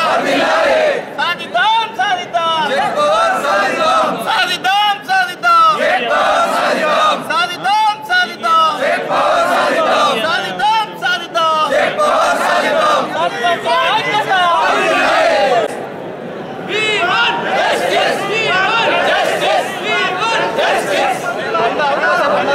సాధిద్దాం సాధిద్దాం సాధిద్దాం సాధిద్దాం సాధిద్దాం సాధిద్దాం సాధిద్దాం We want justice! We want justice! We want justice!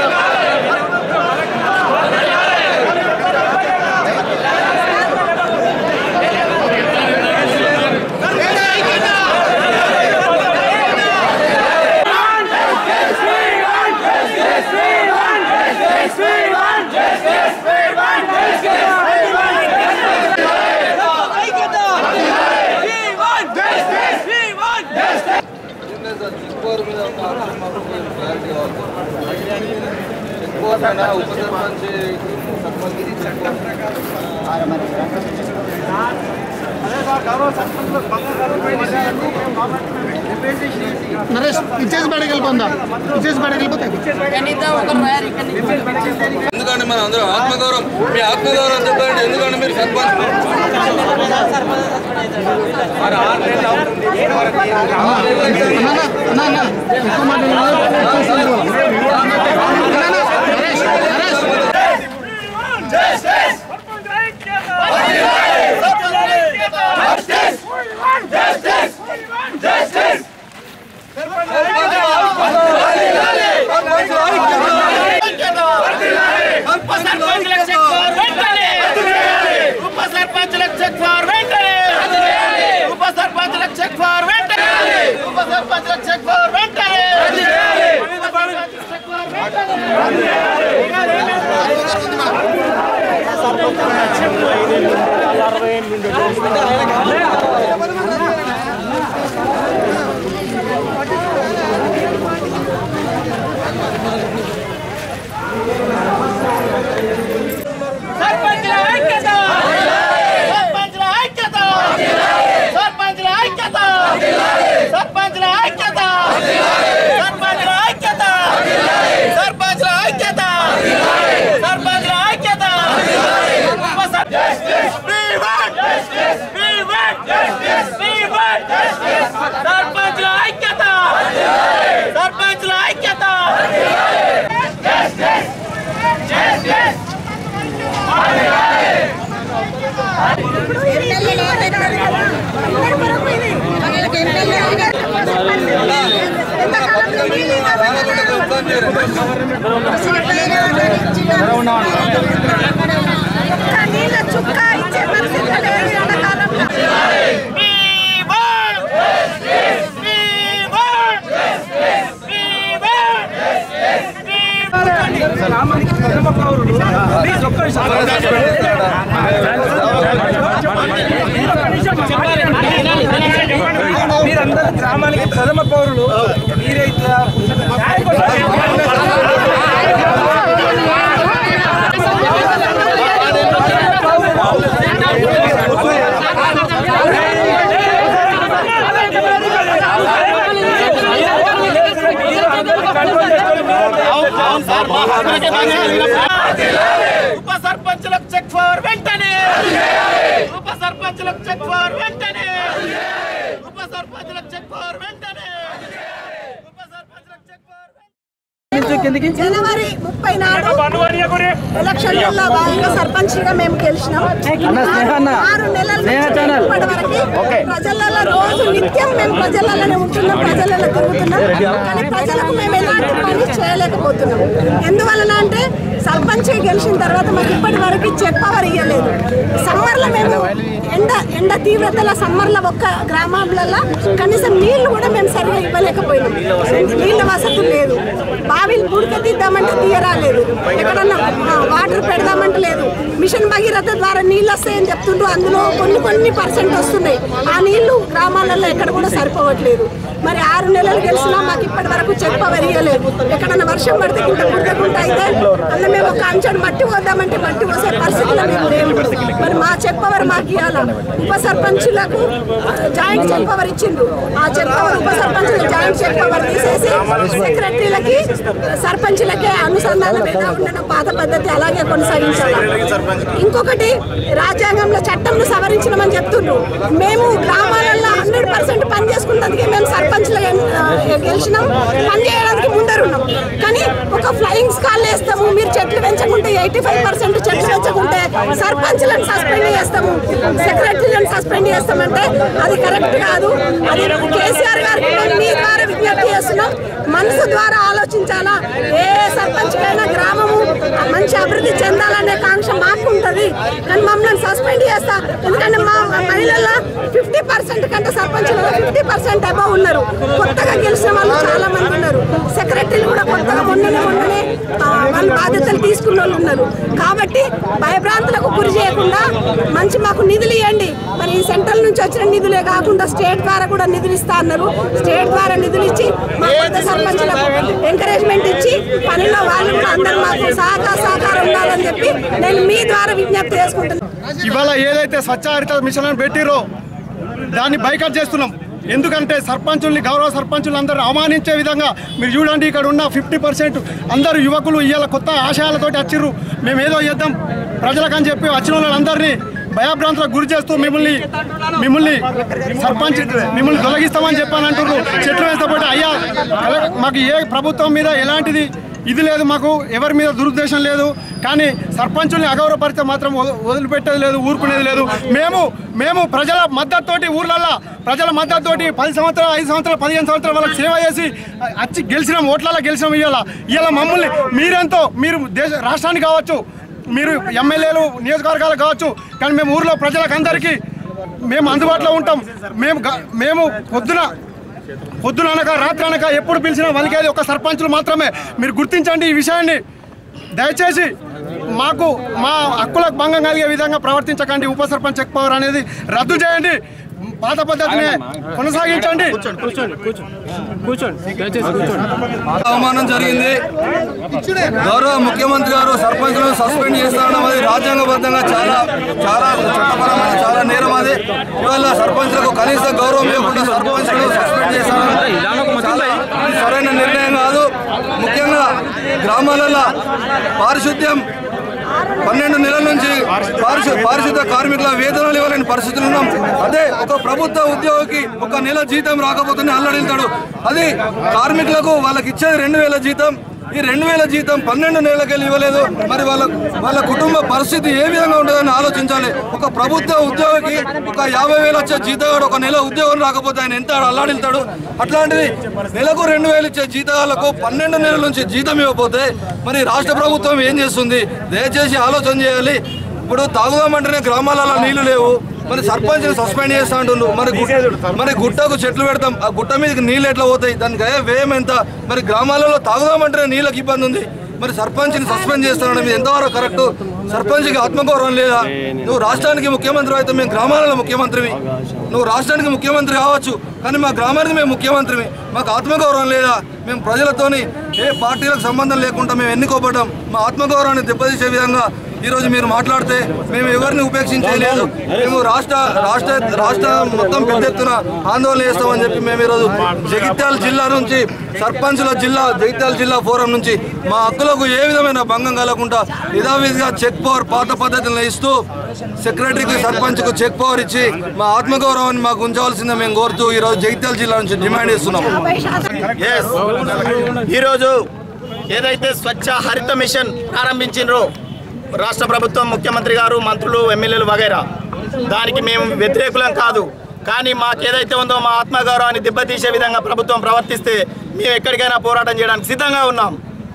Naresh ఇచ్చేసి బయటకు వెళ్ళిపోందా ఇచ్చేసి బయటకు వెళ్ళిపోతే ఎందుకంటే మన అందరం ఆత్మగౌరవం మీ ఆత్మగౌరవం చెప్పండి ఎందుకంటే మీరు సర్పంచ్ అన్న, అన్న, అన్న, ఎక్కువ మాట్లాడలేదు. ఇచ్చేసి వెళ్ళిపో. అన్న, అన్న, నరేష్ నరేష్ ఉప సర్పంచ్లకు చెక్ ఫార్ వెంటనే ఉప సర్పంచ్లకు చెక్ ఫార్ వెంటనే ఉప సర్పంచ్లకు చెక్ ఫార్ వెంటనే ఉప సర్పంచ్లకు చెక్ ఫార్ వెంటనే చెక్ ఫార్ వెంటనే సర్పంచ్ల ఐక్యత సర్పంచ్ల ఐక్యత సర్పంచ్ల ఐక్యత సర్పంచ్ల ఐక్యత సర్పంచ్ల ఐక్యత సర్పంచ్ల ఐక్యత సర్పంచ్ల ఐక్యత ఉప సర్- We want justice! We want justice! We want justice! సర్పంచ్ల ఐక్యత సర్పంచ్ల ఐక్యత Justice! Justice! నీళ్ళ చుక్క ఇచ్చే పరిస్థితి లేదు ఎండాకాలంలో We want justice. We want justice. We want justice. We మీరందరూ గ్రామానికి ప్రథమ పౌరులు మీరైతే ఉప సర్పంచులకు చెక్ ఫార్ వెంటనే ఉప సర్పంచులకు చెక్ ఫార్ వెంటనే ఉప సర్పంచులకు చెక్ ఫార్ వెంటనే ఉప సర్పంచులకు చెక్ ఫార్ వెంటనే జనవరి ముప్పై నాడు ఎలక్షన్లలో భాగంగా సర్పంచ్ గా మేము గెలిచినాం ఆరు నెలల నుంచి ఇప్పటి వరకు ప్రజలలో రోజు నిత్యం మేము ప్రజలలోనే ఉంటున్నాం ప్రజలలో తిరుగుతున్నాం కానీ ప్రజలకు మేము ఎలాంటి పని చేయలేకపోతున్నాం ఎందువలన అంటే సర్పంచ్ గెలిచిన తర్వాత మాకు ఇప్పటి వరకు చెక్ పవర్ ఇవ్వలేదు సమ్మర్లో మేము ఎండ ఎండ తీవ్రతల సమ్మర్లో ఒక్క గ్రామాలలో కనీసం నీళ్లు కూడా మేము సరిగా ఇవ్వలేకపోయినాం నీళ్ళ వసతి లేదు బావిలు పూడికెత్తిద్దామంటే తీయరాలేదు ఎక్కడన్నా ఆ, వాటర్ పెడదామంటే లేదు మిషన్ భగీరథ ద్వారా నీళ్ళు వస్తాయని చెప్తుండ్రు అందులో కొన్ని కొన్ని పర్సెంట్ వస్తున్నాయి ఆ నీళ్లు గ్రామాలలో ఎక్కడ కూడా సరిపోవట్లేదు మరి ఆరు నెలలు గెలిచినా మాకు ఇప్పటి వరకు చెప్ప వెరియలేదు ఎక్కడన్నా వర్షం పడితే కింద పుట్టకుండా అయితే అందులో మేము ఒక అంచెడు మట్టి పోద్దామంటే మట్టి పోసే పరిస్థితిలో మేము లేము మరి మా చెక్ పవర్ మాకు ఇవ్వాల ఉప సర్పంచులకు ఆ, జాయింట్ చెక్ పవర్ ఇచ్చిండు ఆ చెక్ పవర్ ఉప సర్పంచులకు జాయింట్ చెక్ పవర్ తీసేసి సెక్రటరీలకి సర్పంచులకే అనుసంధానం ఎలా ఉండడం పాత పద్ధతి అలాగే కొనసాగించాలి ఇంకొకటి రాజ్యాంగంలో చట్టంను సవరించమని చెప్తుండ్రు మేము గ్రామాలలో హండ్రెడ్ పర్సెంట్ పని చేసుకున్నందుకే మేము సర్పంచ్లు గెలిచినాం పని చేయడానికి ముందరున్నాం కానీ ఒక ఫ్లయింగ్ స్కాల్ వేస్తాము మీరు చెట్లు పెంచకుంటే ఎయిటీ ఫైవ్ పర్సెంట్ చెట్లు పెంచకుంటే సర్పంచ్లను సస్పెండ్ చేస్తాము సెక్రటరీలను సస్పెండ్ చేస్తామంటే అది కరెక్ట్ కాదు అది కేసీఆర్ గారికి మేము మీ ద్వారా విజ్ఞప్తి చేస్తున్నాం మనసు ద్వారా ఆలోచించాలా ఏ సర్పంచ్కైనా గ్రామము మంచి అభివృద్ధి చెందాలనే కాంక్ష మాకు ఉంటుంది కానీ మమ్మల్ని సస్పెండ్ చేస్తా ఎందుకంటే మా మహిళల ఫిఫ్టీ పర్సెంట్ కంటే సర్పంచ్లలో ఫిఫ్టీ పర్సెంట్ అబౌవ్ ఉన్నారు కొత్తగా గెలిచిన వాళ్ళు చాలా మంది ఉన్నారు సెక్రటరీలు కూడా కొత్తగా మొన్ననే మొన్ననే ఆ, వాళ్ళ బాధ్యతలు తీసుకున్న వాళ్ళు ఉన్నారు కాబట్టి భయభ్రాంతులకు గురి చేయకుండా మంచి మాకు నిధులు ఇవ్వండి మరి ఈ సెంట్రల్ నుంచి వచ్చిన నిధులే కాకుండా స్టేట్ ద్వారా కూడా నిధులు ఇస్తా అన్నారు స్టేట్ ద్వారా నిధులు ఇచ్చి మా కొత్త సర్పంచ్లకు ఎంకరేజ్మెంట్ ఇచ్చి పనిలో వాళ్ళు కూడా అందరూ మాకు సహకార సహకారం ఉండాలని చెప్పి నేను మీ ద్వారా విజ్ఞప్తి చేసుకుంటున్నాను ఇవాళ ఏదైతే స్వచ్ఛ హరిత మిషన్ అని పెట్టిరో దాన్ని బైకట్ చేస్తున్నాం ఎందుకంటే సర్పంచుల్ని గౌరవ సర్పంచులు అందరూ అవమానించే విధంగా మీరు చూడండి ఇక్కడ ఉన్న ఫిఫ్టీ పర్సెంట్ అందరూ యువకులు ఇవాళ కొత్త ఆశయాలతోటి వచ్చిర్రు మేము ఏదో చేద్దాం ప్రజలకని చెప్పి వచ్చిన వాళ్ళందరినీ భయభ్రాంతులకు గురి చేస్తూ మిమ్మల్ని మిమ్మల్ని సర్పంచ్ మిమ్మల్ని తొలగిస్తామని చెప్పని అంటున్నారు చెట్లు వేస్తపోతే అయ్యా కల- మాకు ఏ ప్రభుత్వం మీద ఎలాంటిది ఇది లేదు మాకు ఎవరి మీద దురుద్దేశం లేదు కానీ సర్పంచుల్ని అగౌరవపరిస్తే మాత్రం వద- వదిలిపెట్టేది లేదు ఊరుకునేది లేదు మేము మేము ప్రజల మద్దతుతోటి ఊర్లల్లో ప్రజల మద్దతుతోటి పది సంవత్సరాలు ఐదు సంవత్సరాలు పదిహేను సంవత్సరాలు వాళ్ళకి సేవ చేసి వచ్చి గెలిచినాం ఓట్లలో గెలిచినాం ఇవాళ ఇవాళ మమ్మల్ని మీరెంతో మీరు దేశ రాష్ట్రానికి కావచ్చు మీరు ఎమ్మెల్యేలు నియోజకవర్గాలు కావచ్చు కానీ మేము ఊర్లో ప్రజలకు అందరికీ మేము అందుబాటులో ఉంటాం మేము గ- మేము పొద్దున పొద్దున అనక రాత్రి అనక ఎప్పుడు పిలిచినా వలికేది ఒక సర్పంచులు మాత్రమే మీరు గుర్తించండి ఈ విషయాన్ని దయచేసి మాకు మా హక్కులకు భంగం కలిగే విధంగా ప్రవర్తించకండి ఉప సర్పంచ్ చెక్ పవర్ అనేది రద్దు చేయండి పాత పద్ధతిని కొనసాగించండి అవమానం జరిగింది గౌరవ ముఖ్యమంత్రి గారు సర్పంచ్లను సస్పెండ్ చేస్తారడం అది రాజ్యాంగబద్ధంగా చాలా చాలా చట్టపరమైన చాలా నేరం అది ఇవాళ సర్పంచ్లకు కనీస గౌరవం లేకుండా సర్పంచ్లను సస్పెండ్ చేస్తారడం చాలా ఇది సరైన నిర్ణయం కాదు ముఖ్యంగా గ్రామాలలో పారిశుద్ధ్యం పన్నెండు నెలల నుంచి పారిశు పారిశుద్ధ కార్మికుల వేతనాలు ఇవ్వలేని పరిస్థితులు ఉన్నాం అదే ఒక ప్రభుత్వ ఉద్యోగికి ఒక నెల జీతం రాకపోతేనే అల్లడిల్తాడు అది కార్మికులకు వాళ్ళకి ఇచ్చేది రెండు వేల జీతం ఈ రెండు వేల జీతం పన్నెండు నెలలకెళ్ళి ఇవ్వలేదు మరి వాళ్ళ వాళ్ళ కుటుంబ పరిస్థితి ఏ విధంగా ఉంటుందని ఆలోచించాలి ఒక ప్రభుత్వ ఉద్యోగికి ఒక యాభై వేలు వచ్చే జీతగాడు ఒక నెల ఉద్యోగం రాకపోతే ఆయన ఎంత అల్లాడిల్తాడు అట్లాంటిది నెలకు రెండు వేలు ఇచ్చే జీతగాళ్లకు పన్నెండు నెలల నుంచి జీతం ఇవ్వకపోతే మరి రాష్ట్ర ప్రభుత్వం ఏం చేస్తుంది దయచేసి ఆలోచన చేయాలి ఇప్పుడు తాగుదామంటేనే గ్రామాలలో నీళ్లు లేవు మరి సర్పంచ్ సస్పెండ్ చేస్తా అంటుండ్రు మరి గు- మరి గుట్టకు చెట్లు పెడతాం ఆ గుట్ట మీదకి నీళ్ళు ఎట్లా పోతాయి దానికి అయ్యే వ్యయం ఎంత మరి గ్రామాలలో తాగుదామంటేనే నీళ్ళకి ఇబ్బంది ఉంది మరి సర్పంచ్ని సస్పెండ్ చేస్తానని ఇది ఎంతవరకు కరెక్ట్ సర్పంచ్కి ఆత్మగౌరవం లేదా నువ్వు రాష్ట్రానికి ముఖ్యమంత్రి అయితే మేము గ్రామాలలో ముఖ్యమంత్రివి నువ్వు రాష్ట్రానికి ముఖ్యమంత్రి కావచ్చు కానీ మా గ్రామానికి మేము ముఖ్యమంత్రివి మాకు ఆత్మగౌరవం లేదా మేము ప్రజలతోని ఏ పార్టీలకు సంబంధం లేకుండా మేము ఎన్నుకోబడ్డాం మా ఆత్మగౌరవాన్ని దెబ్బతీసే విధంగా ఈరోజు మీరు మాట్లాడితే మేము ఎవరిని ఉపేక్షించలేదు మేము రాష్ట్ర రాష్ట్ర రాష్ట్ర మొత్తం పెద్ద ఎత్తున ఆందోళన చేస్తామని చెప్పి మేము ఈరోజు జగిత్యాల జిల్లా నుంచి సర్పంచుల జిల్లా జగిత్యాల జిల్లా ఫోరం నుంచి మా హక్కులకు ఏ విధమైన భంగం కలగకుండా యథావిధిగా చెక్ పవర్ పాత పద్ధతులను ఇస్తూ సెక్రటరీకి సర్పంచ్కు చెక్ పవర్ ఇచ్చి మా ఆత్మగౌరవాన్ని మాకు ఉంచవలసిందే మేము కోరుతూ ఈరోజు జగిత్యాల జిల్లా నుంచి డిమాండ్ చేస్తున్నాం యాభై శాతం ఎస్ ఈరోజు ఏదైతే స్వచ్ఛ హరిత మిషన్ ప్రారంభించినరో రాష్ట్ర ప్రభుత్వం ముఖ్యమంత్రి గారు మంత్రులు ఎమ్మెల్యేలు వగైరా దానికి మేము వ్యతిరేకులం కాదు కానీ మాకు ఏదైతే ఉందో మా ఆత్మగౌరవాన్ని దెబ్బతీసే విధంగా ప్రభుత్వం ప్రవర్తిస్తే మేము ఎక్కడికైనా పోరాటం చేయడానికి సిద్ధంగా ఉన్నాం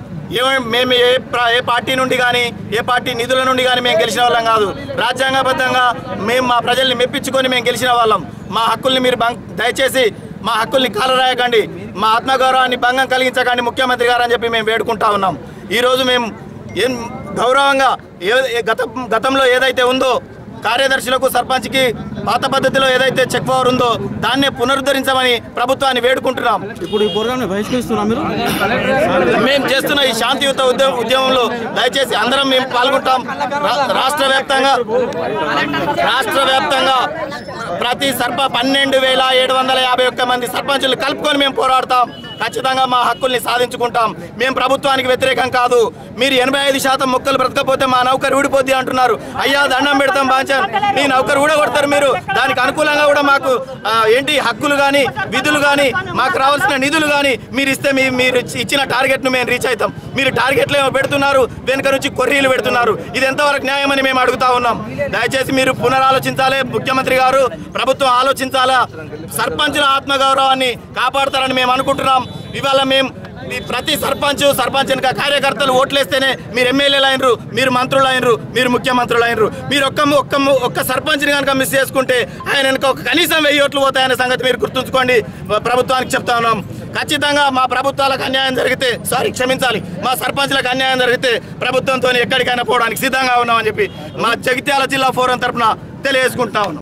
ఏ మేము ఏ ప్ర- ఏ పార్టీ నుండి కానీ ఏ పార్టీ నిధుల నుండి కానీ మేము గెలిచిన వాళ్ళం కాదు రాజ్యాంగబద్ధంగా మేము మా ప్రజల్ని మెప్పించుకొని మేము గెలిచిన వాళ్ళం మా హక్కుల్ని మీరు భంగ్ దయచేసి మా హక్కుల్ని కాలరాయకండి మా ఆత్మగౌరవాన్ని భంగం కలిగించకండి ముఖ్యమంత్రి గారు అని చెప్పి మేము వేడుకుంటా ఉన్నాం ఈరోజు మేము ఏం గౌరవంగా ఏ ఏ గత గతంలో ఏదైతే ఉందో కార్యదర్శులకు సర్పంచ్కి పాత పద్ధతిలో ఏదైతే చెక్ పవర్ ఉందో దాన్నే పునరుద్ధరించమని ప్రభుత్వాన్ని వేడుకుంటున్నాం ఇప్పుడు ఈ ప్రోగ్రామ్ బహిష్కరిస్తున్నా మీరు మేము చేస్తున్న ఈ శాంతియుత ఉద్యమ ఉద్యమంలో దయచేసి అందరం మేము పాల్గొంటాం రా- రాష్ట్ర వ్యాప్తంగా రాష్ట్ర వ్యాప్తంగా ప్రతి సర్ప పన్నెండు వేల ఏడు వందల యాభై ఒక్క మంది సర్పంచులు కలుపుకొని మేము పోరాడతాం ఖచ్చితంగా మా హక్కుల్ని సాధించుకుంటాం మేము ప్రభుత్వానికి వ్యతిరేకం కాదు మీరు ఎనభై ఐదు శాతం మొక్కలు బ్రతకపోతే మా నౌకరు ఊడిపోద్ది అంటున్నారు అయ్యా దండం పెడతాం బాంచాన్ మీ నౌకరు ఊడగొడతారు మీరు దానికి అనుకూలంగా కూడా మాకు ఆ, ఏంటి హక్కులు కానీ విధులు కానీ మాకు రావాల్సిన నిధులు కానీ మీరు ఇస్తే మీ మీరు ఇచ్చి- ఇచ్చిన టార్గెట్ను మేము రీచ్ అవుతాం మీరు టార్గెట్లు ఏమో పెడుతున్నారు వెనుక నుంచి కొర్రీలు పెడుతున్నారు ఇది ఎంతవరకు న్యాయమని మేము అడుగుతా ఉన్నాం దయచేసి మీరు పునరాలోచించాలి ముఖ్యమంత్రి గారు ప్రభుత్వం ఆలోచించాలా సర్పంచుల ఆత్మగౌరవాన్ని కాపాడతారని మేము అనుకుంటున్నాం ఇవాళ మేము ఈ ప్రతి సర్పంచ్ సర్పంచ్ వెనుక కార్యకర్తలు ఓట్లేస్తేనే మీరు ఎమ్మెల్యేలు అయినరు మీరు మంత్రులు అయినరు మీరు ముఖ్యమంత్రులు అయినరు మీరు ఒక్క ఒక్క ఒక్క సర్పంచ్ని కనుక మిస్ చేసుకుంటే ఆయన వెనుక ఒక కనీసం వెయ్యి ఓట్లు పోతాయనే సంగతి మీరు గుర్తుంచుకోండి ప్రభుత్వానికి చెప్తా ఉన్నాం ఖచ్చితంగా మా ప్రభుత్వాలకు అన్యాయం జరిగితే సారీ క్షమించాలి మా సర్పంచ్లకు అన్యాయం జరిగితే ప్రభుత్వంతో ఎక్కడికైనా పోవడానికి సిద్ధంగా ఉన్నామని చెప్పి మా జగిత్యాల జిల్లా ఫోరం తరపున తెలియజేసుకుంటా ఉన్నాం